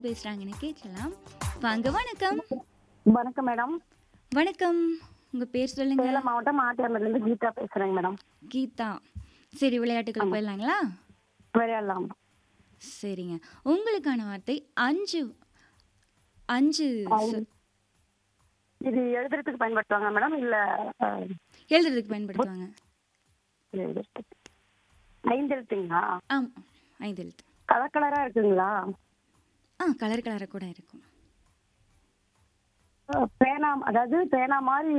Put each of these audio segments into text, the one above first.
பேசுறாங்கன்னு கேட்கலாம் வாங்க வணக்கம் வணக்கம் மேடம் வணக்கம் உங்க பேர் சொல்லுங்க சேலம் மாவட்டம் ஆட்டியாமர்லேருந்து கீதா பேசுறேங்க மேடம் கீதா சரி விளையாட்டுக்குள்ள போயிடலாங்களா விளையாடலாம் சரிங்க உங்களுக்கான வார்த்தை அஞ்சு அஞ்சு சொ- இது எழுதுறதுக்கு பயன்படுத்துவாங்க மேடம் இல்ல அஹ், எழுதுறதுக்கு பயன்படுத்துவாங்க எழுதுறதுக்கு ஐந்து எழுத்துங்களா ஆம் ஐந்து எழுத்து கலர் கலரா இருக்குங்களா ஆ கலர் கலராக கூட இருக்கும் அஹ், பேனா அதாவது பேனா மாதிரி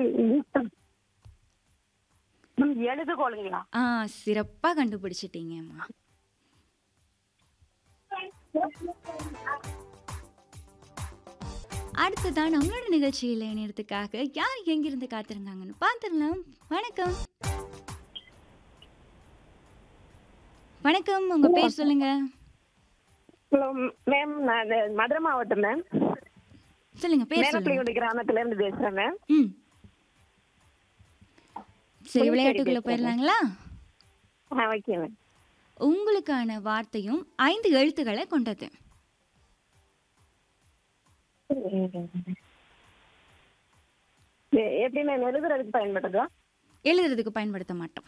ம், எழுதுகோளுங்களா ஆ சிறப்பாக கண்டுபிடிச்சிட்டீங்கம்மா அடுத்ததான் நம்மளோட நிகழ்ச்சியில் இணையறதுக்காக யார் எங்கிருந்து காத்திருந்தாங்கன்னு பார்த்துடலாம் வணக்கம் வணக்கம் உங்க பேர் சொல்லுங்க ஹலோ மேம் நான் இது மதுரை மாவட்டம் மேம் சொல்லுங்க பேர் சொல்லுங்க மேலப்பிள்ளையோட கிராமத்துல இருந்து பேசுறேன் மேம் ம் சரி விளையாட்டுக்குள்ள போயிடலாங்களா ஆ ஓகே மேம் உங்களுக்கான வார்த்தையும் ஐந்து எழுத்துக்களை கொண்டது எ- எப்படி மேம் எழுதுறதுக்கு பயன்படுதா எழுதுறதுக்கு பயன்படுத்த மாட்டோம்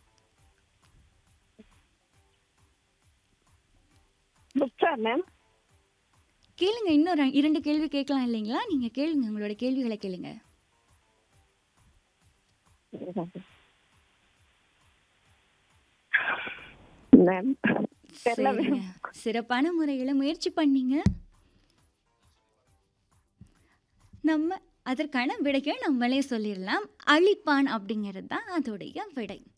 புக்ஸா மேம் கேளுங்க இன்னும் ரெ- இரண்டு கேள்வி கேட்கலாம் இல்லைங்களா நீங்க கேளுங்க உங்களோட கேள்விகளை கேளுங்க மேம் தெரியல மேம் சரிங்க சிறப்பான முறையில முயற்சி பண்ணீங்க நம்ம அதற்கான விடையை நம்மளே சொல்லிடலாம் அழிப்பான் அப்படிங்கிறது தான் அதோடைய விடை